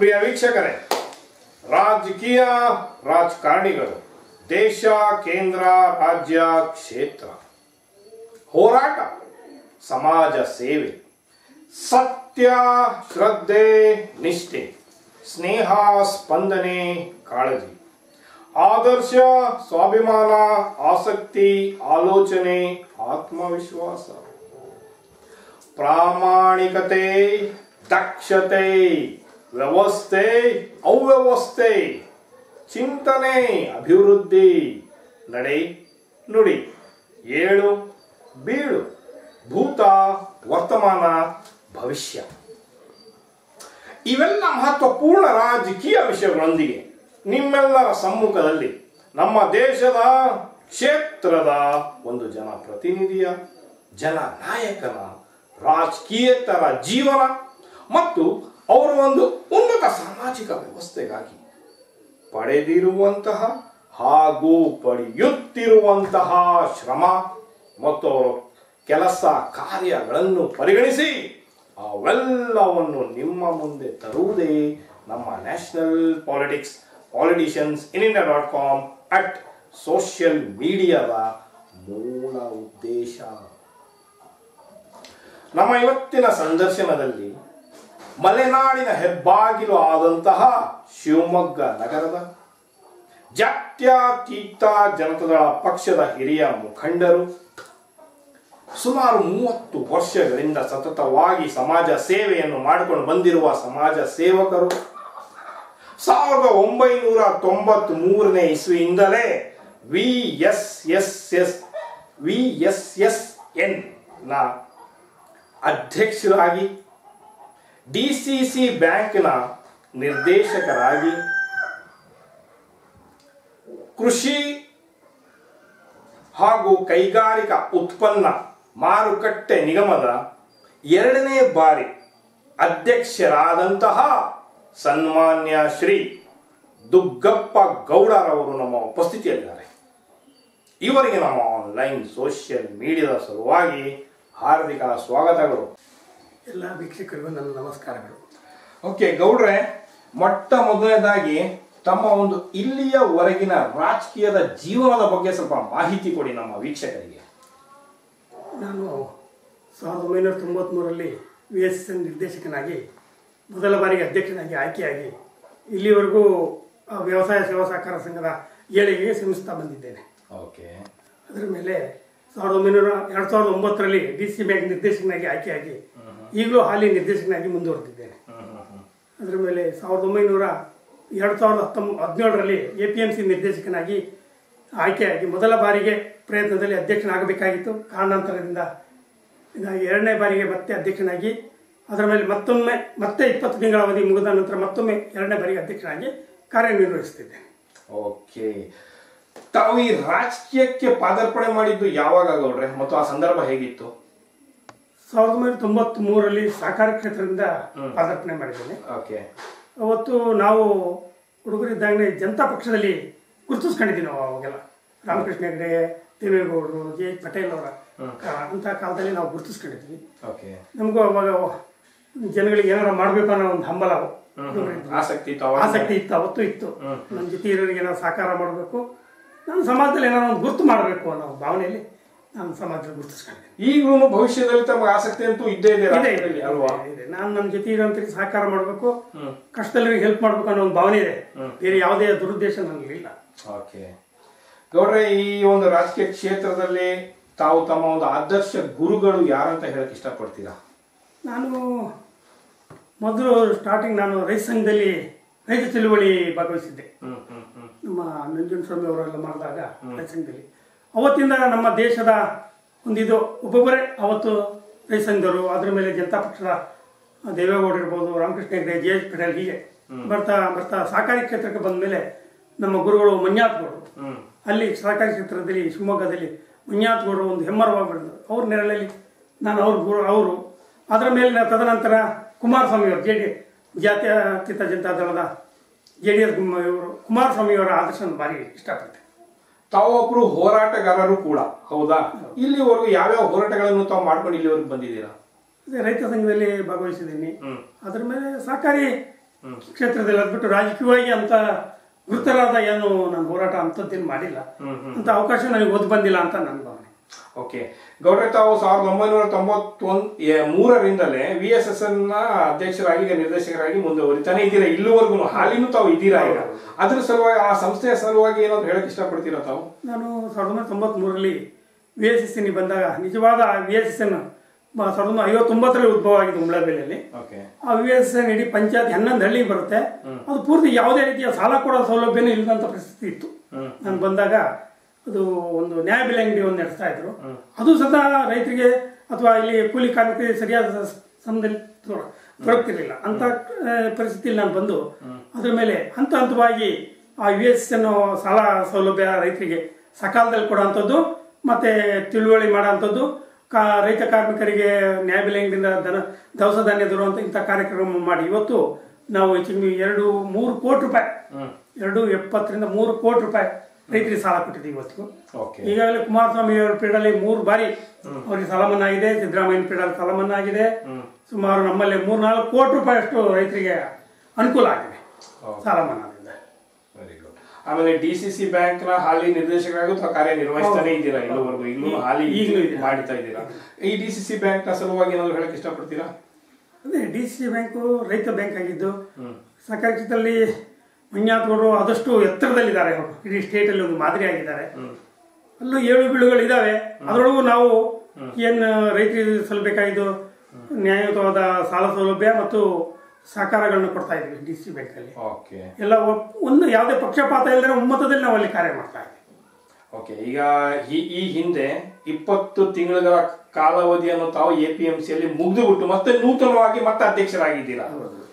ಪ್ರಿಯ ವೀಕ್ಷಕರೇ ರಾಜಕೀಯ ರಾಜಕಾರಣಿಗಳು ದೇಶ ಕೇಂದ್ರ ರಾಜ್ಯ ಕ್ಷೇತ್ರ ಹೋರಾಟ ಸಮಾಜ ಸೇವೆ ಸತ್ಯ ಶ್ರದ್ಧೆ ನಿಷ್ಠೆ ಸ್ನೇಹ ಸ್ಪಂದನೆ ಕಾಳಜಿ ಆದರ್ಶ ಸ್ವಾಭಿಮಾನ ಆಸಕ್ತಿ ಆಲೋಚನೆ ಆತ್ಮವಿಶ್ವಾಸ ಪ್ರಾಮಾಣಿಕತೆ ದಕ್ಷತೆ ವ್ಯವಸ್ಥೆ ಅವ್ಯವಸ್ಥೆ ಚಿಂತನೆ ಅಭಿವೃದ್ಧಿ ನಡೆ ನುಡಿ ಏಳು ಬೀಳು ಭೂತ ವರ್ತಮಾನ ಭವಿಷ್ಯ ಇವೆಲ್ಲ ಮಹತ್ವಪೂರ್ಣ ರಾಜಕೀಯ ವಿಷಯಗಳೊಂದಿಗೆ ನಿಮ್ಮೆಲ್ಲರ ಸಮ್ಮುಖದಲ್ಲಿ ನಮ್ಮ ದೇಶದ ಕ್ಷೇತ್ರದ ಒಂದು ಜನಪ್ರತಿನಿಧಿಯ ಜನನಾಯಕನ ರಾಜಕೀಯೇತರ ಜೀವನ ಮತ್ತು ಅವರ ಒಂದು ಉನ್ನತ ಸಾಮಾಜಿಕ ವ್ಯವಸ್ಥೆಗಾಗಿ ಪಡೆದಿರುವಂತಹ ಹಾಗೂ ಪಡೆಯುತ್ತಿರುವಂತಹ ಶ್ರಮ ಮತ್ತು ಅವರ ಕೆಲಸ ಕಾರ್ಯಗಳನ್ನು ಪರಿಗಣಿಸಿ ಅವೆಲ್ಲವನ್ನು ನಿಮ್ಮ ಮುಂದೆ ತರುವುದೇ ನಮ್ಮ national politics politicians in India dot com at social ಮೀಡಿಯಾದ ಮೂಲ ಉದ್ದೇಶ ನಮ್ಮ ಇವತ್ತಿನ ಸಂದರ್ಶನದಲ್ಲಿ ಮಲೆನಾಡಿನ ಹೆಬ್ಬಾಗಿಲು ಆದಂತಹ ಶಿವಮೊಗ್ಗ ನಗರದ ಜಾತ್ಯತೀತ ಜನತಾದಳ ಪಕ್ಷದ ಹಿರಿಯ ಮುಖಂಡರು ಸುಮಾರು ಮೂವತ್ತು ವರ್ಷಗಳಿಂದ ಸತತವಾಗಿ ಸಮಾಜ ಸೇವೆಯನ್ನು ಮಾಡಿಕೊಂಡು ಬಂದಿರುವ ಸಮಾಜ ಸೇವಕರು ಸಾವಿರದ ಒಂಬೈನೂರ ತೊಂಬತ್ತ್ ಮೂರನೇ ಇಸ್ವಿಯಿಂದಲೇ V S S S V S S N ನ ಅಧ್ಯಕ್ಷರಾಗಿ ಡಿ ಸಿ ಸಿ ಬ್ಯಾಂಕ್ನ ನಿರ್ದೇಶಕರಾಗಿ ಕೃಷಿ ಹಾಗೂ ಕೈಗಾರಿಕಾ ಉತ್ಪನ್ನ ಮಾರುಕಟ್ಟೆ ನಿಗಮದ ಎರಡನೇ ಬಾರಿ ಅಧ್ಯಕ್ಷರಾದಂತಹ ಸನ್ಮಾನ್ಯ ಶ್ರೀ ದುಗ್ಗಪ್ಪ ಗೌಡರವರು ನಮ್ಮ ಉಪಸ್ಥಿತಿಯಲ್ಲಿದ್ದಾರೆ ಇವರಿಗೆ ನಮ್ಮ ಆನ್ಲೈನ್ ಸೋಷಿಯಲ್ ಮೀಡಿಯಾದ ಸಲುವಾಗಿ ಹಾರ್ದಿಕ ಸ್ವಾಗತಗಳು ಎಲ್ಲ ವೀಕ್ಷಕರಿಗೂ ನನ್ನ ನಮಸ್ಕಾರಗಳು ಓಕೆ ಗೌಡ್ರೆ ಮೊಟ್ಟ ಮೊದಲನೇದಾಗಿ ತಮ್ಮ ಒಂದು ಇಲ್ಲಿಯವರೆಗಿನ ರಾಜಕೀಯದ ಜೀವನದ ಬಗ್ಗೆ ಸ್ವಲ್ಪ ಮಾಹಿತಿ ಕೊಡಿ ನಮ್ಮ ವೀಕ್ಷಕರಿಗೆ ನಾನು ಸಾವಿರದ ಒಂಬೈನೂರ ತೊಂಬತ್ತ್ಮೂರರಲ್ಲಿ ವಿ ಎಸ್ ಎನ್ ನಿರ್ದೇಶಕನಾಗಿ ಮೊದಲ ಬಾರಿಗೆ ಅಧ್ಯಕ್ಷನಾಗಿ ಆಯ್ಕೆಯಾಗಿ ಇಲ್ಲಿವರೆಗೂ ಆ ವ್ಯವಸಾಯ ಸೇವಾ ಸಹಕಾರ ಸಂಘದ ಏಳಿಗೆಗೆ ಶ್ರಮಿಸ್ತಾ ಬಂದಿದ್ದೇನೆ ಓಕೆ ಅದರ ಮೇಲೆ ಸಾವಿರದ ಒಂಬೈನೂರ ಎರಡು ಸಾವಿರದ ಒಂಬತ್ತರಲ್ಲಿ ಡಿ ಸಿ ಬ್ಯಾಂಕ್ ನಿರ್ದೇಶಕನಾಗಿ ಆಯ್ಕೆಯಾಗಿ ಈಗಲೂ ಹಾಲಿ ನಿರ್ದೇಶಕನಾಗಿ ಮುಂದುವರೆದಿದ್ದೇನೆ ಅದರ ಮೇಲೆ ಸಾವಿರದ ಒಂಬೈನೂರ ಎರಡು ಸಾವಿರದ ಹತ್ತೊಂಬ ಹದಿನೇಳರಲ್ಲಿ ಎ ಪಿ ಎಮ್ ಸಿ ನಿರ್ದೇಶಕನಾಗಿ ಆಯ್ಕೆಯಾಗಿ ಮೊದಲ ಬಾರಿಗೆ ಪ್ರಯತ್ನದಲ್ಲಿ ಅಧ್ಯಕ್ಷನಾಗಬೇಕಾಗಿತ್ತು ಕಾರಣಾಂತರದಿಂದ ಹೀಗಾಗಿ ಎರಡನೇ ಬಾರಿಗೆ ಮತ್ತೆ ಅಧ್ಯಕ್ಷನಾಗಿ ಅದರ ಮೇಲೆ ಮತ್ತೊಮ್ಮೆ ಮತ್ತೆ ಇಪ್ಪತ್ತು ತಿಂಗಳ ಅವಧಿ ಮುಗಿದ ನಂತರ ಮತ್ತೊಮ್ಮೆ ಎರಡನೇ ಬಾರಿಗೆ ಅಧ್ಯಕ್ಷನಾಗಿ ಕಾರ್ಯನಿರ್ವಹಿಸುತ್ತಿದ್ದೇನೆ ಓಕೆ ತಾವು ಈ ರಾಜಕೀಯಕ್ಕೆ ಪಾದಾರ್ಪಣೆ ಮಾಡಿದ್ದು ಯಾವಾಗ ಗೌಡ್ರೆ ಮತ್ತು ಆ ಸಂದರ್ಭ ಹೇಗಿತ್ತು ಸಾವಿರದ ಒಂಬೈನೂರ ತೊಂಬತ್ತ್ ಮೂರರಲ್ಲಿ ಸಹಕಾರ ಕ್ಷೇತ್ರದಿಂದ ಪಾದಾರ್ಪಣೆ ಮಾಡಿದ್ದೇನೆ ಓಕೆ ಅವತ್ತು ನಾವು ಹುಡುಗರಿದ್ದಾಗಲೇ ಜನತಾ ಪಕ್ಷದಲ್ಲಿ ಗುರುತಿಸ್ಕೊಂಡಿದ್ದೀವಿ ನಾವು ಅವಾಗೆಲ್ಲ ರಾಮಕೃಷ್ಣ ಹೆಗಡೆ ದೇವೇಗೌಡರು ಜೆ ಎಚ್ ಪಟೇಲ್ ಅವರ ಕಾ- ಅಂತ ಕಾಲದಲ್ಲಿ ನಾವು ಗುರುತಿಸ್ಕೊಂಡಿದ್ವಿ ಓಕೆ ನಮಗೂ ಅವಾಗ ಜನಗಳಿಗೆ ಏನಾರ ಮಾಡಬೇಕು ಅನ್ನೋ ಒಂದು ಹಂಬಲ ಹುಡುಗರಿದ್ದು. ಆಸಕ್ತಿ ಇತ್ತು ಅವಾಗ? ಆಸಕ್ತಿ ಇತ್ತು ಅವತ್ತು ಇತ್ತು ನಮ್ಮ ಜೊತೆ ಇರೋರಿಗೆ ಏನಾದ್ರು ಸಾಕಾರ ಮಾಡಬೇಕು ನಾನು ಸಮಾಜದಲ್ಲಿ ಏನಾರು ಒಂದು ಗುರುತು ಮಾಡಬೇಕು ಅನ್ನೋ ಭಾವನೆಯಲ್ಲಿ ನಾನು ಸಮಾಜದಲ್ಲಿ ಗುರುತಿಸ್ಕೊಂಡಿದ್ದೀನಿ ಈಗಲೂ ಭವಿಷ್ಯದಲ್ಲಿ ತಮಗೆ ಆಸಕ್ತಿ ಅಂತೂ ಇದ್ದೇ ಇದೆ ಇದೆ, ರಾಜಕೀಯದಲ್ಲಿ, ಇದೆ, ಅಲ್ವಾ ಇದೆ, ಇದೆ. ನಾನು ನನ್ನ ಜೊತೆ ಇರೋಂಥವ್ರಿಗೆ ಸಹಕಾರ ಮಾಡಬೇಕು ಕಷ್ಟದಲ್ಲಿ ಹೆಲ್ಪ್ ಮಾಡಬೇಕು ಅನ್ನೋ ಒಂದು ಭಾವನೆ ಇದೆ ಬೇರೆ ಯಾವುದೇ ದುರುದ್ದೇಶ ನನಗೆ ಇಲ್ಲ ಓಕೆ ಗೌಡ್ರೆ ಈ ಒಂದು ರಾಜಕೀಯ ಕ್ಷೇತ್ರದಲ್ಲಿ ತಾವು ತಮ್ಮ ಒಂದು ಆದರ್ಶ ಗುರುಗಳು ಯಾರಂತ ಹೇಳಕ್ ಇಷ್ಟಪಡ್ತೀರಾ ನಾನು ಮೊದಲು ಸ್ಟಾರ್ಟಿಂಗ್ ನಾನು ರೈತ ಸಂಘದಲ್ಲಿ ರೈತ ಚಳುವಳಿ ಭಾಗವಹಿಸಿದ್ದೆ ಹ್ಮ್ ಹ್ಮ್ ಹ್ಮ್ ನಮ್ಮ ನಂಜುಂಡ ಸ್ವಾಮಿ ಅವರೆಲ್ಲ ಮಾಡಿದಾಗ ರೈತ ಸಂಘದಲ್ಲಿ ಅವತ್ತಿಂದ ನಮ್ಮ ದೇಶದ ಒಂದಿದು ಒಬ್ಬೊಬ್ಬರೇ ಅವತ್ತು ರೈತ ಸಂಘದವರು ಅದ್ರ ಮೇಲೆ ಜನತಾ ಪಕ್ಷದ ದೇವೇಗೌಡ ಇರ್ಬೋದು ರಾಮಕೃಷ್ಣ ಹೆಗಡೆ ಜೆ ಎಚ್ ಪಟೇಲ್ ಹೀಗೆ ಬರ್ತಾ ಬರ್ತಾ ಸಹಕಾರಿ ಕ್ಷೇತ್ರಕ್ಕೆ ಬಂದ ಮೇಲೆ ನಮ್ಮ ಗುರುಗಳು ಮಂಜಾತ್ಗೌಡರು ಹ್ಮ್ ಅಲ್ಲಿ ಸಹಕಾರಿ ಕ್ಷೇತ್ರದಲ್ಲಿ ಶಿವಮೊಗ್ಗದಲ್ಲಿ ಮಂಜಾತ್ಗೌಡರು ಒಂದು ಹೆಮ್ಮರವಾಗಿ ಬೆಳೆದರು ಅವ್ರ ನೆರಳಲ್ಲಿ ನಾನು ಅವ್ರ ಗುರು ಅವರು ಅದರ ಮೇಲಿನ ತದನಂತರ ಕುಮಾರಸ್ವಾಮಿ ಅವರು ಜೆ ಡಿ ಜಾತ್ಯತೀತ ಜನತಾ ದಳದ ಜೆ ಡಿ ಎಸ್ ಇವರು ಕುಮಾರಸ್ವಾಮಿಯವರ ಆದರ್ಶ ಭಾರಿ ಇಷ್ಟಪಡ್ತೇನೆ ತಾವೊಬ್ರು ಹೋರಾಟಗಾರರು ಕೂಡ ಹೌದಾ ಇಲ್ಲಿವರೆಗೂ ಯಾವ್ಯಾವ ಹೋರಾಟಗಳನ್ನು ತಾವು ಮಾಡ್ಕೊಂಡು ಇಲ್ಲಿವರೆಗೂ ಬಂದಿದ್ದೀರಾ ಅದೇ ರೈತ ಸಂಘದಲ್ಲಿ ಭಾಗವಹಿಸಿದ್ದೀನಿ ಹ್ಮ್ ಅದ್ರ ಮೇಲೆ ಸಹಕಾರಿ ಕ್ಷೇತ್ರದಲ್ಲಿ ಅದ್ಬಿಟ್ಟು ರಾಜಕೀಯವಾಗಿ ಅಂತ ಗುರುತರಾದ ಏನು ನಾನು ಹೋರಾಟ ಅಂಥದ್ದೇನು ಮಾಡಿಲ್ಲ ಅಂತ ಅವಕಾಶ ನನಗೆ ಒದ್ದು ಬಂದಿಲ್ಲ ಅಂತ ನನ್ನ ಭಾವನೆ ಓಕೆ ಗೌಡ್ರೆ ತಾವು ಸಾವಿರದ ಒಂಬೈನೂರ ತೊಂಬತ್ತೊಂದ್ ಎ- ಮೂರರಿಂದಲೇ ವಿ ಎಸ್ ಎಸ್ ನ ಅಧ್ಯಕ್ಷರಾಗಿ ಈಗ ನಿರ್ದೇಶಕರಾಗಿ ಮುಂದುವರಿತಾನೆ ಇದ್ದೀರಾ ಇಲ್ಲಿವರೆಗೂ ಹಾಲಿನೂ ತಾವು ಇದ್ದೀರಾ ಈಗ ಅದ್ರ ಸಲುವಾಗಿ ಆ ಸಂಸ್ಥೆಯ ಸಲುವಾಗಿ ಏನಾದ್ರು ಹೇಳಕ್ ಇಷ್ಟಪಡ್ತೀರಾ ತಾವು ನಾನು ಸಾವಿರದ ಒಂಬೈನೂರ ತೊಂಬತ್ಮೂರರಲ್ಲಿ ವಿ ಎಸ್ ಎಸ್ ಎನ್ ಬಂದಾಗ ನಿಜವಾದ ವಿ ಎಸ್ ಎಸ್ ಎನ್ ಸಾವಿರದ ಒಂಬೈನೂರ ಐವತ್ತೊಂಬತ್ತರಲ್ಲಿ ಉದ್ಭವ ಆಗಿದೆ ಉಂಬ್ಳಬೆಲೆಯಲ್ಲಿ ಓಕೆ ಆ ವಿ ಎಸ್ ಎನ್ ಇಡೀ ಪಂಚಾಯತ್ ಹನ್ನೊಂದು ಹಳ್ಳಿಗೆ ಬರುತ್ತೆ ಅದು ಪೂರ್ತಿ ಯಾವುದೇ ರೀತಿಯ ಸಾಲ ಕೊಡೋ ಸೌಲಭ್ಯನೂ ಇಲ್ಲದಂತ ಪರಿಸ್ಥಿತಿ ಇತ್ತು ನಾನು ಬಂದಾಗ ಅದು ಒಂದು ನ್ಯಾಯಬೆಲೆ ಅಂಗಡಿ ಒಂದು ನಡೆಸ್ತಾ ಇದ್ರು ಅದು ಸದಾ ರೈತರಿಗೆ ಅಥವಾ ಇಲ್ಲಿ ಕೂಲಿ ಕಾರ್ಮಿಕರಿಗೆ ಸರಿಯಾದ ಸ- ಸಮಯದಲ್ಲಿ ದೊರ- ದೊರಕ್ತಿರ್ಲಿಲ್ಲ ಅಂತ ಆ, ಪರಿಸ್ಥಿತಿಯಲ್ಲಿ ನಾನು ಬಂದು ಅದ್ರ ಮೇಲೆ ಹಂತ ಹಂತವಾಗಿ ಆ ಯು ಎಸ್ ಅನ್ನೋ ಸಾಲ ಸೌಲಭ್ಯ ರೈತರಿಗೆ ಸಕಾಲದಲ್ಲಿ ಕೊಡೋಂಥದ್ದು ಮತ್ತೆ ತಿಳುವಳಿ ಮಾಡೋಂಥದ್ದು ಕಾ ರೈತ ಕಾರ್ಮಿಕರಿಗೆ ನ್ಯಾಯಬೆಲೆ ಅಂಗಡಿಯಿಂದ ದನ ದವಸ ಧಾನ್ಯ ದೊರೆಯುವಂಥ ಇಂಥ ಕಾರ್ಯಕ್ರಮ ಮಾಡಿ ಇವತ್ತು ನಾವು ಹೆಚ್ಚಿಗೆ ಎರಡು ಮೂರು ಕೋಟಿ ರೂಪಾಯಿ ಎರಡು ಎಪ್ಪತ್ತರಿಂದ ಮೂರು ಕೋಟಿ ರೂಪಾಯಿ ರೈತರಿಗೆ ಸಾಲ ಕೊಟ್ಟಿದ್ದೀವಿ ಇವತ್ತು ಓಕೆ ಈಗಾಗಲೇ ಕುಮಾರಸ್ವಾಮಿ ಅವರ ಪೀಡಲ್ಲಿ ಮೂರು ಬಾರಿ ಅವರಿಗೆ ಸಾಲ ಮನ್ನಾ ಆಗಿದೆ ಸಿದ್ದರಾಮಯ್ಯನ ಪೀಡಲ್ಲಿ ಸಾಲ ಮನ್ನಾ ಆಗಿದೆ ಸುಮಾರು ನಮ್ಮಲ್ಲಿ ಮೂರ್ನಾಲ್ಕು ಕೋಟಿ ರೂಪಾಯಿ ಅಷ್ಟು ರೈತರಿಗೆ ಅನುಕೂಲ ಆಗಿದೆ ಸಾಲ ಮನ್ನಾದಿಂದ ವೆರಿ ಗುಡ್ ಆಮೇಲೆ ಡಿ ಸಿ ಸಿ ಬ್ಯಾಂಕ್ ನ ಹಾಲಿ ನಿರ್ದೇಶಕರಾಗೂ ತಾವು ಕಾರ್ಯನಿರ್ವಹಿಸ್ತಾನೆ ಇದ್ದೀರಾ ಇಲ್ಲಿವರೆಗೂ ಇಲ್ಲೂ ಹಾಲಿ ಈಗ್ಲೂ ಇದೆ. ಮಾಡ್ತಾ ಇದ್ದೀರಾ ಈ ಡಿ ಸಿ ಸಿ ಬ್ಯಾಂಕ್ ನ ಸಲುವಾಗಿ ಏನಾದ್ರು ಹೇಳಕ್ ಇಷ್ಟಪಡ್ತೀರಾ ಅದೇ ಡಿ ಸಿ ಬ್ಯಾಂಕು ರೈತ ಬ್ಯಾಂಕ್ ಆಗಿದ್ದು ಸರ್ಕಾರಿ ಕ್ಷೇತ್ರದಲ್ಲಿ ಮಂಜಾತವರು ಆದಷ್ಟು ಎತ್ತರದಲ್ಲಿದ್ದಾರೆ ಅವರು ಇಡೀ ಸ್ಟೇಟಲ್ಲಿ ಒಂದು ಮಾದರಿ ಆಗಿದ್ದಾರೆ ಅಲ್ಲೂ ಏಳು ಬೀಳುಗಳು ಇದಾವೆ ಅದರೊಳಗೂ ನಾವು ಏನು ರೈತರಿಗೆ ಸಲ್ಲಬೇಕಾಗಿದ್ದು ನ್ಯಾಯಯುತವಾದ ಸಾಲ ಸೌಲಭ್ಯ ಮತ್ತು ಸಹಕಾರಗಳನ್ನು ಕೊಡ್ತಾ ಇದ್ದೀವಿ ಡಿ ಸಿ ಬ್ಯಾಂಕಲ್ಲಿ ಓಕೆ ಎಲ್ಲ ಒಪ್- ಒಂದು ಯಾವುದೇ ಪಕ್ಷಪಾತ ಇಲ್ಲದೆ ಒಮ್ಮತದಲ್ಲಿ ನಾವು ಅಲ್ಲಿ ಕಾರ್ಯ ಮಾಡ್ತಾ ಇದ್ದೀವಿ ಓಕೆ ಈಗ ಈ ಈ ಹಿಂದೆ ಇಪ್ಪತ್ತು ತಿಂಗಳ ಕಾಲಾವಧಿಯನ್ನು ತಾವು ಎ ಪಿ ಎಂ ಸಿಯಲ್ಲಿ ಮುಗಿದು ಬಿಟ್ಟು ಮತ್ತೆ ನೂತನವಾಗಿ ಮತ್ತೆ ಅಧ್ಯಕ್ಷರಾಗಿದ್ದೀರಾ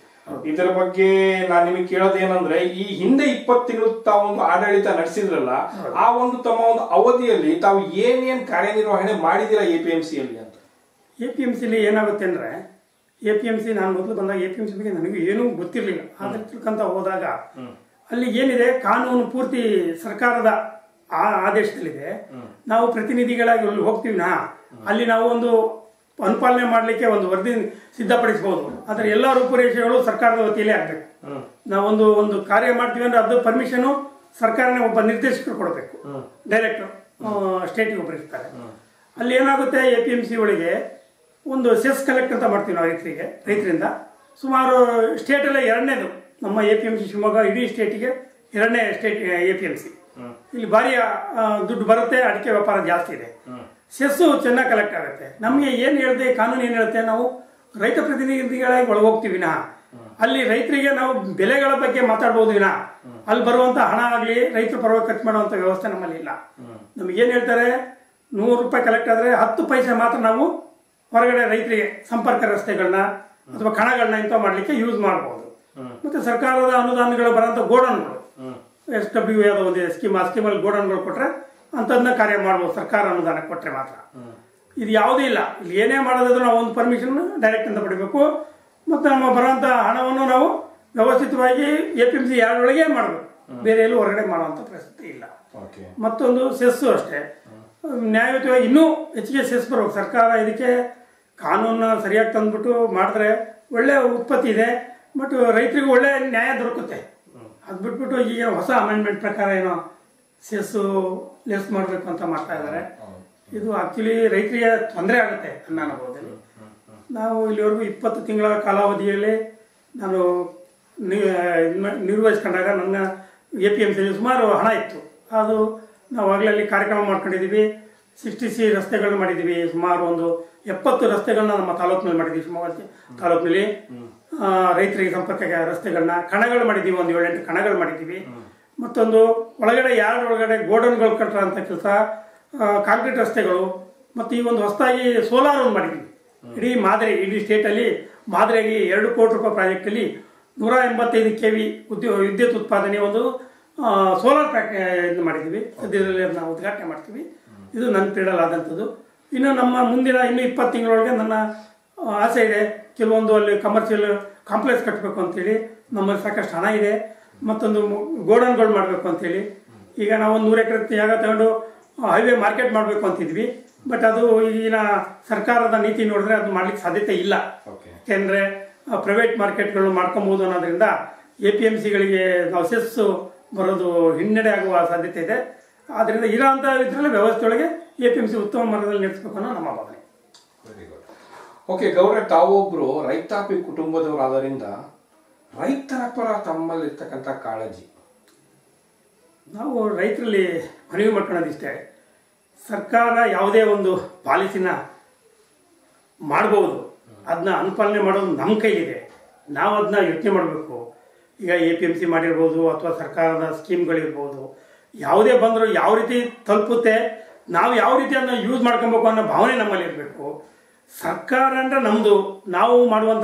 ಇದರ ಬಗ್ಗೆ ನಾನು ನಿಮಗೆ ಕೇಳೋದೇನಂದ್ರೆ ಈ ಹಿಂದೆ ಇಪ್ಪತ್ತು ತಿಂಗಳು ತಾವು ಒಂದು ಆಡಳಿತ ನಡೆಸಿದ್ರಲ್ಲ ಆ ಒಂದು ತಮ್ಮ ಒಂದು ಅವಧಿಯಲ್ಲಿ ತಾವು ಏನೇನ್ ಕಾರ್ಯನಿರ್ವಹಣೆ ಮಾಡಿದಿರಾ ಎ ಪಿ ಎಂ ಸಿಯಲ್ಲಿ ಅಂತ ಎ ಪಿ ಎಮ್ ಸಿಲಿ ಏನಾಗುತ್ತೆ ಅಂದರೆ ಎ ಪಿ ಎಮ್ ಸಿ ನಾನು ಮೊದಲು ಬಂದಾಗ ಎ ಪಿ ಎಮ್ ಸಿ ಬಗ್ಗೆ ನನಗೂ ಏನೂ ಗೊತ್ತಿರಲಿಲ್ಲ ಆದರೆ ತಿಳ್ಕೊಂತ ಹೋದಾಗ ಅಲ್ಲಿ ಏನಿದೆ ಕಾನೂನು ಪೂರ್ತಿ ಸರ್ಕಾರದ ಆ ಆದೇಶದಲ್ಲಿದೆ ನಾವು ಪ್ರತಿನಿಧಿಗಳಾಗಿ ಅಲ್ಲಿ ಹೋಗ್ತೀವಿ ನಾ ಅಲ್ಲಿ ನಾವು ಒಂದು ಅನುಪಾಲನೆ ಮಾಡಲಿಕ್ಕೆ ಒಂದು ವರದಿ ಸಿದ್ಧಪಡಿಸಬಹುದು ಆದರೆ ಎಲ್ಲ ರೂಪುರೇಷೆಗಳು ಸರ್ಕಾರದ ವತಿಯಲ್ಲೇ ಆಗಬೇಕು ನಾವೊಂದು ಒಂದು ಕಾರ್ಯ ಮಾಡ್ತೀವಿ ಅಂದ್ರೆ ಅದು ಪರ್ಮಿಷನು ಸರ್ಕಾರನೇ ಒಬ್ಬ ನಿರ್ದೇಶಕರು ಕೊಡಬೇಕು ಡೈರೆಕ್ಟರ್ ಸ್ಟೇಟಿಗೆ ಒಬ್ಬರು ಇರ್ತಾರೆ ಅಲ್ಲಿ ಏನಾಗುತ್ತೆ ಎ ಪಿ ಎಂ ಸಿ ಒಳಗೆ ಒಂದು ಸೆಸ್ ಕಲೆಕ್ಟ್ ಅಂತ ಮಾಡ್ತೀವಿ ನಾವು ರೈತರಿಗೆ ರೈತರಿಂದ ಸುಮಾರು ಸ್ಟೇಟಲ್ಲೇ ಎರಡನೇದು ನಮ್ಮ A P M C Shivamogga ಇಡೀ ಸ್ಟೇಟಿಗೆ ಎರಡನೇ state A P M C ಇಲ್ಲಿ ಭಾರಿ ಆ, ದುಡ್ಡು ಬರುತ್ತೆ ಅಡಿಕೆ ವ್ಯಾಪಾರ ಜಾಸ್ತಿ ಇದೆ ಸೆಸ್ಸು ಚೆನ್ನಾಗಿ ಕಲೆಕ್ಟ್ ಆಗುತ್ತೆ ನಮಗೆ ಏನು ಹೇಳುತ್ತೆ ಕಾನೂನು ಏನು ಹೇಳುತ್ತೆ ನಾವು ರೈತ ಪ್ರತಿನಿಧಿಗಳಾಗಿ ಒಳಗೋಗ್ತೀವಿ ವಿನಃ ಅಲ್ಲಿ ರೈತರಿಗೆ ನಾವು ಬೆಲೆಗಳ ಬಗ್ಗೆ ಮಾತಾಡ್ಬೋದು ವಿನಃ ಅಲ್ಲಿ ಬರುವಂತ ಹಣ ಆಗಲಿ ರೈತರ ಪರವಾಗಿ ಖರ್ಚು ಮಾಡುವಂತ ವ್ಯವಸ್ಥೆ ನಮ್ಮಲ್ಲಿ ಇಲ್ಲ ನಮ್ಗೆ ಏನ್ ಹೇಳ್ತಾರೆ ನೂರು ರೂಪಾಯಿ ಕಲೆಕ್ಟ್ ಆದ್ರೆ ಹತ್ತು ಪೈಸೆ ಮಾತ್ರ ನಾವು ಹೊರಗಡೆ ರೈತರಿಗೆ ಸಂಪರ್ಕ ರಸ್ತೆಗಳನ್ನ ಅಥವಾ ಕಣಗಳನ್ನ ಇಂಥ ಮಾಡ್ಲಿಕ್ಕೆ ಯೂಸ್ ಮಾಡಬಹುದು ಮತ್ತೆ ಸರ್ಕಾರದ ಅನುದಾನಗಳು ಬರೋಂಥ ಗೋಡನ್ಗಳು ಎಸ್ ಡಬ್ಲ್ಯೂ ಯಾವುದೋ ಒಂದು ಸ್ಕೀಮ್ ಆ ಸ್ಕೀಮಲ್ಲಿ ಗೋಡನ್ಗಳು ಕೊಟ್ರೆ ಅಂಥದನ್ನ ಕಾರ್ಯ ಮಾಡ್ಬೋದು ಸರ್ಕಾರ ಅನುದಾನ ಕೊಟ್ಟರೆ ಮಾತ್ರ ಇದು ಯಾವುದೂ ಇಲ್ಲ ಇಲ್ಲಿ ಏನೇ ಮಾಡೋದಾದ್ರೂ ನಾವು ಒಂದು ಪರ್ಮಿಷನ್ ಡೈರೆಕ್ಟ್ ಅಂತ ಪಡಿಬೇಕು ಮತ್ತು ನಮ್ಮ ಬರೋಂಥ ಹಣವನ್ನು ನಾವು ವ್ಯವಸ್ಥಿತವಾಗಿ ಎ ಪಿ ಎಂ ಸಿ ಯಾರೊಳಗೆ ಮಾಡಬೇಕು ಬೇರೆ ಎಲ್ಲೂ ಹೊರಗಡೆ ಮಾಡುವಂಥ ಪರಿಸ್ಥಿತಿ ಇಲ್ಲ ಓಕೆ ಮತ್ತೊಂದು ಸೆಸ್ಸು ಅಷ್ಟೇ ನ್ಯಾಯಯುತವಾಗಿ ಇನ್ನೂ ಹೆಚ್ಚಿಗೆ ಸೆಸ್ ಬರ್ಬೇಕು ಸರ್ಕಾರ ಇದಕ್ಕೆ ಕಾನೂನನ್ನ ಸರಿಯಾಗಿ ತಂದ್ಬಿಟ್ಟು ಮಾಡಿದ್ರೆ ಒಳ್ಳೆ ಉತ್ಪತ್ತಿ ಇದೆ ಬಟ್ ರೈತರಿಗೂ ಒಳ್ಳೆ ನ್ಯಾಯ ದೊರಕುತ್ತೆ ಅದು ಬಿಟ್ಬಿಟ್ಟು ಈಗ ಹೊಸ ಅಮೆಂಡ್ಮೆಂಟ್ ಪ್ರಕಾರ ಏನೋ ಸೆಸ್ಸು ಲೆಸ್ ಮಾಡಬೇಕು ಅಂತ ಮಾಡ್ತಾ ಇದ್ದಾರೆ ಇದು ಆಕ್ಚುಲಿ ರೈತರಿಗೆ ತೊಂದರೆ ಆಗುತ್ತೆ ನನ್ನ ಅನುಭವದಲ್ಲಿ ನಾವು ಇಲ್ಲಿವರೆಗೂ ಇಪ್ಪತ್ತು ತಿಂಗಳ ಕಾಲಾವಧಿಯಲ್ಲಿ ನಾನು ನಿ- ಇದ್ ಮಾ- ನಿರ್ವಹಿಸ್ಕೊಂಡಾಗ ನನ್ನ ಎ ಪಿ ಎಮ್ ಸಿ ಸುಮಾರು ಹಣ ಇತ್ತು ಅದು ನಾವು ಆಗಲೇ ಅಲ್ಲಿ ಕಾರ್ಯಕ್ರಮ ಮಾಡ್ಕೊಂಡಿದ್ದೀವಿ ಸಿಕ್ಸ್ಟಿ ಸಿ ರಸ್ತೆಗಳನ್ನ ಮಾಡಿದ್ದೀವಿ ಸುಮಾರು ಒಂದು ಎಪ್ಪತ್ತು ರಸ್ತೆಗಳನ್ನ ನಮ್ಮ ತಾಲೂಕಿನಲ್ಲಿ ಮಾಡಿದ್ದೀವಿ ಶಿವಮೊಗ್ಗ ತಾಲೂಕಿನಲ್ಲಿ ಆ, ರೈತರಿಗೆ ಸಂಪರ್ಕ ರಸ್ತೆಗಳನ್ನ ಕಣಗಳು ಮಾಡಿದ್ದೀವಿ ಒಂದು ಏಳೆಂಟು ಕಣಗಳು ಮಾಡಿದ್ದೀವಿ ಮತ್ತೊಂದು ಒಳಗಡೆ ಯಾರ್ಡ್ ಒಳಗಡೆ ಗೋಡನ್ಗಳು ಕಟ್ಟೋ ಅಂತ ಕೆಲಸ ಕಾಂಕ್ರೀಟ್ ರಸ್ತೆಗಳು ಮತ್ತು ಈ ಒಂದು ಹೊಸದಾಗಿ ಸೋಲಾರ್ ಒಂದು ಮಾಡಿದ್ದೀವಿ ಇಡೀ ಮಾದರಿ ಇಡೀ ಸ್ಟೇಟಲ್ಲಿ ಮಾದರಿಯಾಗಿ ಎರಡು ಕೋಟಿ ರೂಪಾಯಿ ಪ್ರಾಜೆಕ್ಟಲ್ಲಿ ನೂರ ಎಂಬತ್ತೈದು ಕೆ ವಿ ಉದ್ಯೋ ವಿದ್ಯುತ್ ಉತ್ಪಾದನೆ ಒಂದು ಸೋಲಾರ್ ಪ್ಯಾಕ್ ಇದು ಮಾಡಿದ್ದೀವಿ ಸದ್ಯದಲ್ಲಿ ಅದನ್ನ ಉದ್ಘಾಟನೆ ಮಾಡ್ತೀವಿ ಇದು ನನ್ನ ಪೀರಿಯಡ್ ಆದಂಥದ್ದು ಇನ್ನು ನಮ್ಮ ಮುಂದಿನ ಇನ್ನು ಇಪ್ಪತ್ತು ತಿಂಗಳೊಳಗೆ ನನ್ನ ಆ, ಆಸೆ ಇದೆ ಕೆಲವೊಂದು ಅಲ್ಲಿ ಕಮರ್ಷಿಯಲ್ ಕಾಂಪ್ಲೆಕ್ಸ್ ಕಟ್ಟಬೇಕು ಅಂತೇಳಿ ನಮ್ಮಲ್ಲಿ ಸಾಕಷ್ಟು ಹಣ ಇದೆ ಮತ್ತೊಂದು ಗೋಡನ್ಗಳು ಮಾಡಬೇಕು ಅಂತೇಳಿ ಈಗ ನಾವು ಒಂದು ನೂರು ಎಕರೆ ಜಾಗ ತಗೊಂಡು ಹೈವೇ ಮಾರ್ಕೆಟ್ ಮಾಡಬೇಕು ಅಂತಿದ್ವಿ ಬಟ್ ಅದು ಈಗಿನ ಸರ್ಕಾರದ ನೀತಿ ನೋಡಿದ್ರೆ ಅದು ಮಾಡ್ಲಿಕ್ಕೆ ಸಾಧ್ಯತೆ ಇಲ್ಲ ಓಕೆ ಯಾಕೆಂದ್ರೆ ಪ್ರೈವೇಟ್ ಮಾರ್ಕೆಟ್ಗಳು ಮಾಡ್ಕೊಬೋದು ಅನ್ನೋದ್ರಿಂದ ಎ ಪಿ ಎಮ್ ಸಿಗಳಿಗೆ ನಾವು ಸೆಸ್ಸು ಬರೋದು ಹಿನ್ನಡೆ ಆಗುವ ಸಾಧ್ಯತೆ ಇದೆ ಆದ್ದರಿಂದ ಇರೋಂಥ ಇದರಲ್ಲಿ ವ್ಯವಸ್ಥೆಯೊಳಗೆ ಎ ಪಿ ಎಮ್ ಸಿ ಉತ್ತಮ ಮಾರ್ಗದಲ್ಲಿ ನಡೆಸಬೇಕು ಅನ್ನೋ ನಮ್ಮ ಭಾವನೆ ವೆರಿ ಗುಡ್ ಓಕೆ ಗೌಡ್ರೆ ತಾವೊಬ್ರು ರೈತಾಪಿ ಕುಟುಂಬದವರಾದ್ದರಿಂದ ರೈತರ ಪರ ತಮ್ಮಲ್ಲಿರ್ತಕ್ಕಂಥ ಕಾಳಜಿ ನಾವು ರೈತರಲ್ಲಿ ಮನವಿ ಮಾಡ್ಕೊಳ್ಳೋದಿಷ್ಟೇ ಸರ್ಕಾರ ಯಾವುದೇ ಒಂದು ಪಾಲಿಸಿನ ಮಾಡ್ಬೋದು ಅದನ್ನ ಅನುಪಾಲನೆ ಮಾಡೋದು ನಮ್ಮ ಕೈಲಿದೆ ನಾವು ಅದನ್ನ ಯೋಚನೆ ಮಾಡಬೇಕು ಈಗ ಎ ಪಿ ಎಮ್ ಸಿ ಮಾಡಿರ್ಬೋದು ಅಥವಾ ಸರ್ಕಾರದ ಸ್ಕೀಮ್ಗಳಿರ್ಬೋದು ಯಾವುದೇ ಬಂದರೂ ಯಾವ ರೀತಿ ತಲುಪುತ್ತೆ ನಾವು ಯಾವ ರೀತಿ ಅದನ್ನ ಯೂಸ್ ಮಾಡ್ಕೊಬೇಕು ಅನ್ನೋ ಭಾವನೆ ನಮ್ಮಲ್ಲಿ ಇರಬೇಕು ಸರ್ಕಾರ ಅಂದರೆ ನಮ್ಮದು ನಾವು ಮಾಡುವಂಥ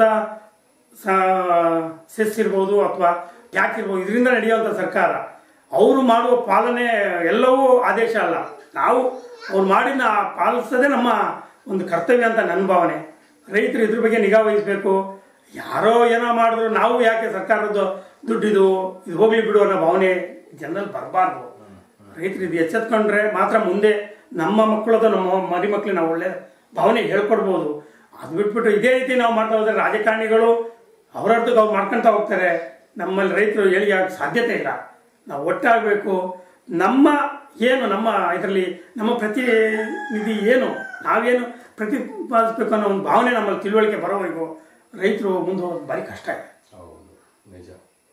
ಸೆಸ್ ಇರ್ಬೋದು ಅಥವಾ ಟ್ಯಾಕ್ಸ್ ಇರ್ಬೋದು ಇದರಿಂದ ನಡೆಯುವಂಥ ಸರ್ಕಾರ ಅವರು ಮಾಡುವ ಪಾಲನೆ ಎಲ್ಲವೂ ಆದೇಶ ಅಲ್ಲ ನಾವು ಅವ್ರು ಮಾಡಿದ ಪಾಲಿಸೋದೇ ನಮ್ಮ ಒಂದು ಕರ್ತವ್ಯ ಅಂತ ನನ್ನ ಭಾವನೆ ರೈತರು ಇದ್ರ ಬಗ್ಗೆ ನಿಗಾ ವಹಿಸಬೇಕು ಯಾರೋ ಏನೋ ಮಾಡಿದ್ರು ನಾವು ಯಾಕೆ ಸರ್ಕಾರದ್ದು ದುಡ್ಡಿದು ಇದು ಹೋಗ್ಲಿ ಬಿಡು ಅನ್ನೋ ಭಾವನೆ ಜನರಲ್ಲಿ ಬರಬಾರ್ದು ರೈತರು ಇದು ಎಚ್ಚೆತ್ಕೊಂಡ್ರೆ ಮಾತ್ರ ಮುಂದೆ ನಮ್ಮ ಮಕ್ಕಳು ಅಥವಾ ನಮ್ಮ ಮರಿ ಮಕ್ಕಳಿಗೆ ನಾವು ಒಳ್ಳೆ ಭಾವನೆ ಹೇಳ್ಕೊಡ್ಬೋದು ಅದು ಬಿಟ್ಬಿಟ್ಟು ಇದೇ ರೀತಿ ನಾವು ಮಾಡ್ತಾ ಹೋದ್ರೆ ರಾಜಕಾರಣಿಗಳು ಅವರದ್ದು ಅವ್ರು ಮಾಡ್ಕೊಂತ ಹೋಗ್ತಾರೆ ನಮ್ಮಲ್ಲಿ ರೈತರು ಏಳಿಗೆ ಆಗಕ್ಕೆ ಸಾಧ್ಯತೆ ಇಲ್ಲ ನಾವು ಒಟ್ಟಾಗಬೇಕು ನಮ್ಮ ಏನು ನಮ್ಮ ಇದರಲ್ಲಿ ನಮ್ಮ ಪ್ರತಿನಿಧಿ ಏನು ನಾವೇನು ಪ್ರತಿಪಾದಿಸ್ಬೇಕು ಅನ್ನೋ ಒಂದು ಭಾವನೆ ನಮ್ಮಲ್ಲಿ ತಿಳುವಳಿಕೆ ಬರೋವರೆಗೂ ರೈತರು ಮುಂದೆ ಹೋಗೋದು ಭಾರಿ ಕಷ್ಟ ಇದೆ ಹೌದು ನಿಜ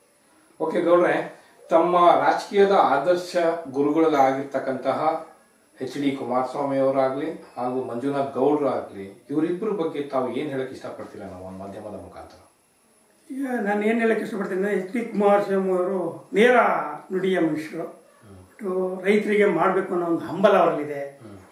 ಓಕೆ ಗೌಡ್ರೆ ತಮ್ಮ ರಾಜಕೀಯದ ಆದರ್ಶ ಗುರುಗಳಾಗಿರ್ತಕ್ಕಂತಹ ಎಚ್ ಡಿ ಕುಮಾರಸ್ವಾಮಿ ಅವರಾಗ್ಲಿ ಹಾಗೂ ಮಂಜುನಾಥ್ ಗೌಡ್ರಾಗ್ಲಿ ಇವರಿಬ್ಬರ ಬಗ್ಗೆ ತಾವು ಏನ್ ಹೇಳಕ್ ಇಷ್ಟಪಡ್ತೀರಾ ನಾವು ಒಂದು ಮಾಧ್ಯಮದ ಮುಖಾಂತರ ಈಗ ನಾನು ಏನು ಹೇಳಕ್ಕೆ ಇಷ್ಟಪಡ್ತೀನಿ ಎಚ್ ಡಿ ಕುಮಾರಸ್ವಾಮಿ ಅವರು ನೇರ ನುಡಿಯ ಮನುಷ್ಯರು ಬಟ್ ರೈತರಿಗೆ ಮಾಡಬೇಕು ಅನ್ನೋ ಒಂದು ಹಂಬಲ ಅವರಲ್ಲಿದೆ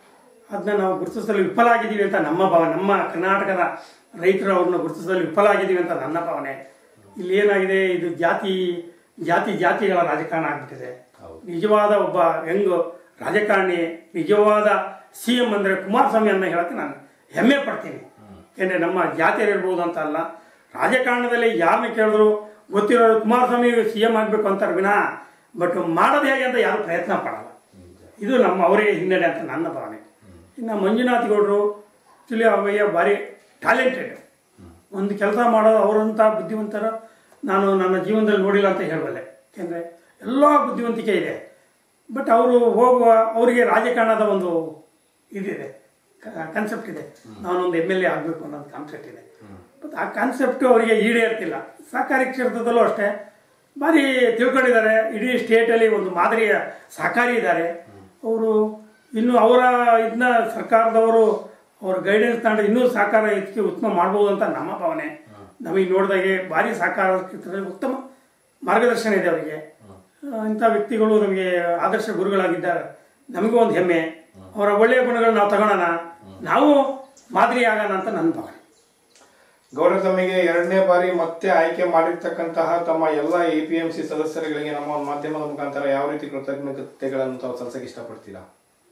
ಅದನ್ನ ನಾವು ಗುರುತಿಸಲು ವಿಫಲ ಆಗಿದ್ದೀವಿ ಅಂತ ನಮ್ಮ ಭಾವನೆ ನಮ್ಮ ಕರ್ನಾಟಕದ ರೈತರು ಅವ್ರನ್ನ ಗುರುತಿಸಲು ವಿಫಲ ಆಗಿದ್ದೀವಿ ಅಂತ ನನ್ನ ಭಾವನೆ ಇಲ್ಲಿ ಏನಾಗಿದೆ ಇದು ಜಾತಿ ಜಾತಿ ಜಾತಿಗಳ ರಾಜಕಾರಣ ಆಗ್ಬಿಟ್ಟಿದೆ ಹೌದು. ನಿಜವಾದ ಒಬ್ಬ ಹೆಂಗ್ ರಾಜಕಾರಣಿ ನಿಜವಾದ ಸಿ ಎಂ ಅಂದ್ರೆ ಕುಮಾರಸ್ವಾಮಿ ಅನ್ನ ಹೇಳಕ್ಕೆ ನಾನು ಹೆಮ್ಮೆ ಪಡ್ತೀನಿ ಯಾಕೆಂದ್ರೆ ನಮ್ಮ ಜಾತಿಯರಿರ್ಬೋದು ಅಂತ ಅಲ್ಲ ರಾಜಕಾರಣದಲ್ಲಿ ಯಾರನ್ನ ಕೇಳಿದ್ರು ಗೊತ್ತಿರೋರು ಕುಮಾರಸ್ವಾಮಿ ಸಿ ಎಂ ಆಗಬೇಕು ಅಂತಾರೆ ವಿನಃ ಬಟ್ ಮಾಡೋದು ಹೇಗೆ ಅಂತ ಯಾರು ಪ್ರಯತ್ನ ಪಡಲ್ಲ ಇದು ನಮ್ಮ ಅವರೇ ಹಿನ್ನಡೆ ಅಂತ ನನ್ನ ಭಾವನೆ ಇನ್ನು ಮಂಜುನಾಥ್ ಗೌಡರು ಆ್ಯಕ್ಚುಲಿ ಅವಯ್ಯ ಭಾರಿ ಟ್ಯಾಲೆಂಟೆಡ್ ಒಂದು ಕೆಲಸ ಮಾಡೋದು ಅವರಂಥ ಬುದ್ಧಿವಂತರ ನಾನು ನನ್ನ ಜೀವನದಲ್ಲಿ ನೋಡಿಲ್ಲ ಅಂತ ಹೇಳಬಲ್ಲೆ ಯಾಕೆಂದರೆ ಎಲ್ಲ ಬುದ್ಧಿವಂತಿಕೆ ಇದೆ ಬಟ್ ಅವರು ಹೋಗುವ ಅವರಿಗೆ ರಾಜಕಾರಣದ ಒಂದು ಇದಿದೆ ಕಾನ್ಸೆಪ್ಟ್ ಇದೆ ನಾನೊಂದು ಎಮ್ ಎಲ್ ಎ ಆಗಬೇಕು ಅನ್ನೋದು ಕಾನ್ಸೆಪ್ಟ್ ಇದೆ ಬಟ್ ಆ ಕಾನ್ಸೆಪ್ಟ್ ಅವರಿಗೆ ಈಡೇರ್ತಿಲ್ಲ ಸಹಕಾರಿ ಕ್ಷೇತ್ರದಲ್ಲೂ ಅಷ್ಟೇ ಭಾರಿ ತಿಳ್ಕೊಂಡಿದ್ದಾರೆ ಇಡೀ ಸ್ಟೇಟಲ್ಲಿ ಒಂದು ಮಾದರಿಯ ಸಹಕಾರಿ ಇದ್ದಾರೆ ಅವರು ಇನ್ನು ಅವರ ಇದನ್ನ ಸರ್ಕಾರದವರು ಅವ್ರ ಗೈಡೆನ್ಸ್ ತಗೊಂಡು ಇನ್ನೂ ಸಹಕಾರ ಇದಕ್ಕೆ ಉತ್ತಮ ಮಾಡ್ಬೋದು ಅಂತ ನಮ್ಮ ಭಾವನೆ ನಮಗೆ ನೋಡಿದಾಗೆ ಭಾರಿ ಸಹಕಾರ ಕ್ಷೇತ್ರದಲ್ಲಿ ಉತ್ತಮ ಮಾರ್ಗದರ್ಶನ ಇದೆ ಅವರಿಗೆ ಆ, ಇಂಥ ವ್ಯಕ್ತಿಗಳು ನಮಗೆ ಆದರ್ಶ ಗುರುಗಳಾಗಿದ್ದಾರೆ ನಮಗೂ ಒಂದು ಹೆಮ್ಮೆ ಅವರ ಒಳ್ಳೆಯ ಗುಣಗಳನ್ನ ನಾವು ತಗೊಳ್ಳೋಣ ನಾವು ಮಾದರಿ ಆಗೋಣ ಅಂತ ನನ್ನ ಭಾವನೆ ಗೌಡ ತಮಗೆ ಎರಡನೇ ಬಾರಿ ಮತ್ತೆ ಆಯ್ಕೆ ಮಾಡಿರ್ತಕ್ಕಂತಹ ತಮ್ಮ ಎಲ್ಲ ಎ ಪಿ ಎಂ ಸಿ ಸದಸ್ಯರುಗಳಿಗೆ ನಮ್ಮ ಒಂದು ಮಾಧ್ಯಮದ ಮುಖಾಂತರ ಯಾವ ರೀತಿ ಕೃತಜ್ಞತೆಗಳನ್ನು ತಾವು ಸಲ್ಲಿಸಕ್ಕೆ ಇಷ್ಟಪಡ್ತೀರಾ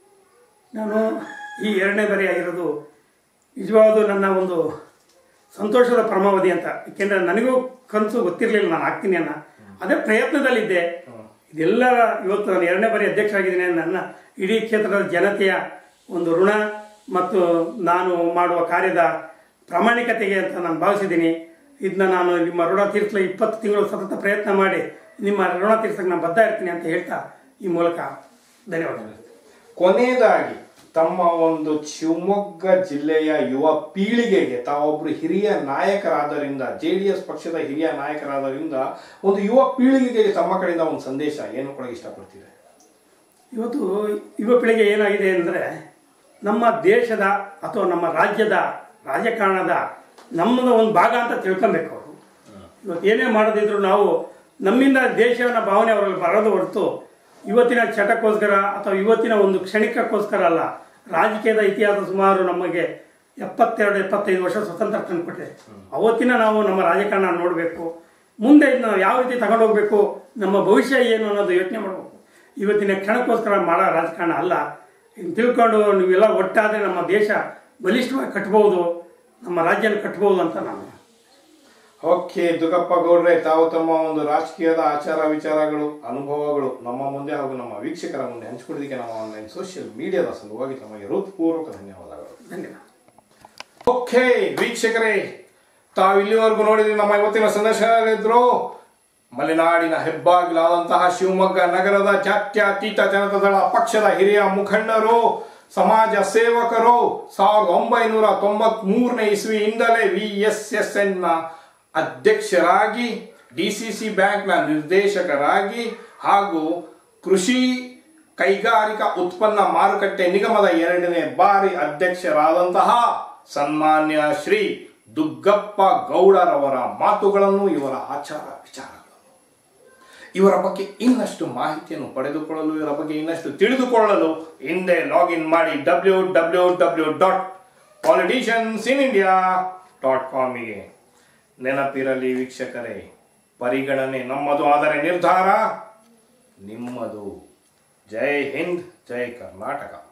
ನಾನು ಈ ಎರಡನೇ ಬಾರಿ ಆಗಿರೋದು ನಿಜವಾದ ನನ್ನ ಒಂದು ಸಂತೋಷದ ಪರಮಾವಧಿ ಅಂತ ಏಕೆಂದರೆ ನನಗೂ ಕನಸು ಗೊತ್ತಿರಲಿಲ್ಲ ನಾನು ಆಗ್ತೀನಿ ಅನ್ನೋ ಅದೇ ಪ್ರಯತ್ನದಲ್ಲಿದ್ದೆ ಇದೆಲ್ಲ ಇವತ್ತು ನಾನು ಎರಡನೇ ಬಾರಿ ಅಧ್ಯಕ್ಷ ಆಗಿದ್ದೀನಿ ನನ್ನ ಇಡೀ ಕ್ಷೇತ್ರದ ಜನತೆಯ ಒಂದು ಋಣ ಮತ್ತು ನಾನು ಮಾಡುವ ಕಾರ್ಯದ ಪ್ರಾಮಾಣಿಕತೆಗೆ ಅಂತ ನಾನು ಭಾವಿಸಿದ್ದೀನಿ ಇದನ್ನ ನಾನು ನಿಮ್ಮ ಋಣ ತೀರಿಸಲು ಇಪ್ಪತ್ತು ತಿಂಗಳು ಸತತ ಪ್ರಯತ್ನ ಮಾಡಿ ನಿಮ್ಮ ಋಣ ತೀರ್ಸಕ್ಕೆ ನಾನು ಬದ್ಧ ಇರ್ತೀನಿ ಅಂತ ಹೇಳ್ತಾ ಈ ಮೂಲಕ ಧನ್ಯವಾದಗಳು ಕೊನೆಯದಾಗಿ ತಮ್ಮ ಒಂದು ಶಿವಮೊಗ್ಗ ಜಿಲ್ಲೆಯ ಯುವ ಪೀಳಿಗೆಗೆ ತಾವೊಬ್ರು ಹಿರಿಯ ನಾಯಕರಾದ್ದರಿಂದ ಜೆ ಡಿ ಎಸ್ ಪಕ್ಷದ ಹಿರಿಯ ನಾಯಕರಾದ್ದರಿಂದ ಒಂದು ಯುವ ಪೀಳಿಗೆಗೆ ತಮ್ಮ ಕಡೆಯಿಂದ ಒಂದು ಸಂದೇಶ ಏನು ಕೊಡಕ್ಕೆ ಇಷ್ಟಪಡ್ತೀರಾ ಇವತ್ತು ಯುವ ಪೀಳಿಗೆ ಏನಾಗಿದೆ ಅಂದರೆ ನಮ್ಮ ದೇಶದ ಅಥವಾ ನಮ್ಮ ರಾಜ್ಯದ ರಾಜಕಾರಣದ ನಮ್ಮದ ಒಂದು ಭಾಗ ಅಂತ ತಿಳ್ಕೊಬೇಕು ಅವರು ಇವತ್ತು ಏನೇ ಮಾಡದಿದ್ರು ನಾವು ನಮ್ಮಿಂದ ದೇಶವನ್ನ ಭಾವನೆ ಅವರಲ್ಲಿ ಬರೋದು ಹೊರತು ಇವತ್ತಿನ ಚಟಕ್ಕೋಸ್ಕರ ಅಥವಾ ಇವತ್ತಿನ ಒಂದು ಕ್ಷಣಿಕಕ್ಕೋಸ್ಕರ ಅಲ್ಲ ರಾಜಕೀಯದ ಇತಿಹಾಸ ಸುಮಾರು ನಮಗೆ ಎಪ್ಪತ್ತೆರಡು ಎಪ್ಪತ್ತೈದು ವರ್ಷ ಸ್ವತಂತ್ರ ತಂದುಕೊಟ್ಟಿದೆ ಅವತ್ತಿನ ನಾವು ನಮ್ಮ ರಾಜಕಾರಣ ನೋಡಬೇಕು ಮುಂದೆ ಇದನ್ನ ನಾವು ಯಾವ ರೀತಿ ತಗೊಂಡೋಗ್ಬೇಕು ನಮ್ಮ ಭವಿಷ್ಯ ಏನು ಅನ್ನೋದು ಯೋಚನೆ ಮಾಡಬೇಕು ಇವತ್ತಿನ ಕ್ಷಣಕ್ಕೋಸ್ಕರ ಮಾಡೋ ರಾಜಕಾರಣ ಅಲ್ಲ ಇನ್ನು ತಿಳ್ಕೊಂಡು ನೀವೆಲ್ಲ ಒಟ್ಟಾದರೆ ನಮ್ಮ ದೇಶ ಬಲಿಷ್ಠವಾಗಿ ಕಟ್ಬೋದು ನಮ್ಮ ರಾಜ್ಯನ ಕಟ್ಬೋದು ಅಂತ ನಾನು ಓಕೆ ದುಗಪ್ಪ ಗೌಡ್ರೆ ತಾವು ತಮ್ಮ ಒಂದು ರಾಜಕೀಯದ ಆಚಾರ ವಿಚಾರಗಳು ಅನುಭವಗಳು ನಮ್ಮ ಮುಂದೆ ಹಾಗೂ ನಮ್ಮ ವೀಕ್ಷಕರ ಮುಂದೆ ಹಂಚಿಕೊಡೋದಕ್ಕೆ ನಮ್ಮ ಆನ್ಲೈನ್ ಸೋಷಿಯಲ್ ಮೀಡಿಯಾದ ಸಲುವಾಗಿ ತಮಗೆ ಹೃತ್ಪೂರ್ವಕ ಧನ್ಯವಾದಗಳು ಧನ್ಯವಾದ ಓಕೆ ವೀಕ್ಷಕರೇ ತಾವು ಇಲ್ಲಿವರೆಗೂ ನೋಡಿದ್ರೆ ನಮ್ಮ ಇವತ್ತಿನ ಸಂದರ್ಶನದಲ್ಲಿದ್ರು ಮಲೆನಾಡಿನ ಹೆಬ್ಬಾಗಿಲಾದಂತಹ ಶಿವಮೊಗ್ಗ ನಗರದ ಜಾತ್ಯತೀತ ಜನತಾದಳ ಪಕ್ಷದ ಹಿರಿಯ ಮುಖಂಡರು ಸಮಾಜ ಸೇವಕರು ಸಾವಿರದ ಒಂಬೈನೂರ ತೊಂಬತ್ ಮೂರನೇ ಇಸ್ವಿಯಿಂದಲೇ ವಿ ಎಸ್ ಎಸ್ ಎನ್ ನ ಅಧ್ಯಕ್ಷರಾಗಿ ಡಿಸಿಸಿ ಬ್ಯಾಂಕ್ನ ನಿರ್ದೇಶಕರಾಗಿ ಹಾಗೂ ಕೃಷಿ ಕೈಗಾರಿಕಾ ಉತ್ಪನ್ನ ಮಾರುಕಟ್ಟೆ ನಿಗಮದ ಎರಡನೇ ಬಾರಿ ಅಧ್ಯಕ್ಷರಾದಂತಹ ಸನ್ಮಾನ್ಯ ಶ್ರೀ ದುಗ್ಗಪ್ಪ ಗೌಡರವರ ಮಾತುಗಳನ್ನು ಇವರ ಆಚಾರ ವಿಚಾರಗಳನ್ನು ಇವರ ಬಗ್ಗೆ ಇನ್ನಷ್ಟು ಮಾಹಿತಿಯನ್ನು ಪಡೆದುಕೊಳ್ಳಲು ಇವರ ಬಗ್ಗೆ ಇನ್ನಷ್ಟು ತಿಳಿದುಕೊಳ್ಳಲು ಹಿಂದೆ ಲಾಗಿನ್ ಮಾಡಿ W W W dot politicians in India dot ಕಾಮಿಗೆ ನೆನಪಿರಲಿ ವೀಕ್ಷಕರೇ ಪರಿಗಣನೆ ನಮ್ಮದು ಆದರೆ ನಿರ್ಧಾರ ನಿಮ್ಮದು ಜೈ ಹಿಂದ್ ಜೈ ಕರ್ನಾಟಕ